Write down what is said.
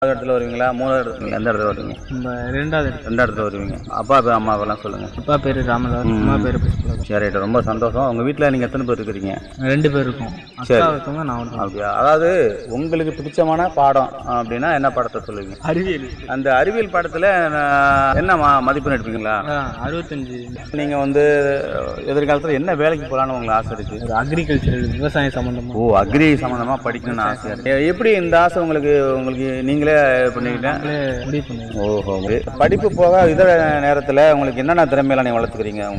இடத்துல வருவீங்களா மூணாவது இடத்துல எந்த இடத்துல வருவீங்க நம்ம ரெண்டாவது இடத்துல ரெண்டு இடத்துல வருவீங்க அப்பா பேர் அம்மா பேர்லாம் சொல்லுங்கள் அப்பா பேர் ராமதாஸ் அம்மா பேர் புஷ்பலா சரி ரைட்டு ரொம்ப சந்தோஷம் உங்கள் வீட்டில் நீங்கள் எத்தனை பேர் இருக்கிறீங்க ரெண்டு பேர் இருக்கோம் அக்கா ஒருத்தவங்க நான் ஒருத்தவங்க அப்படியா அதாவது உங்களுக்கு பிடிச்சமான பாடம் அப்படின்னா என்ன பாடத்தை சொல்லுவீங்க அறிவியல் அந்த அறிவியல் பாடத்தில் என்ன மா மதிப்பெண் எடுப்பீங்களா அறுபத்தஞ்சு நீங்கள் வந்து எதிர்காலத்தில் என்ன வேலைக்கு போகலான்னு உங்களுக்கு ஆசை இருக்குது ஒரு அக்ரிகல்ச்சர் விவசாயம் சம்மந்தமாக ஓ அக்ரி சம்மந்தமாக படிக்கணும்னு ஆசையாக இருக்கு எப்படி இந்த ஆசை உங்களுக்கு உங்களுக்கு நீங்களே பண்ணிக்கிட்டேன் முடிவு பண்ணுவேன் ஓஹோ படிப்பு போக இதர நேரத்தில் உங்களுக்கு என்னென்ன திறமையெல்லாம் நீங்கள் வளர்த்துக்கிறீங்க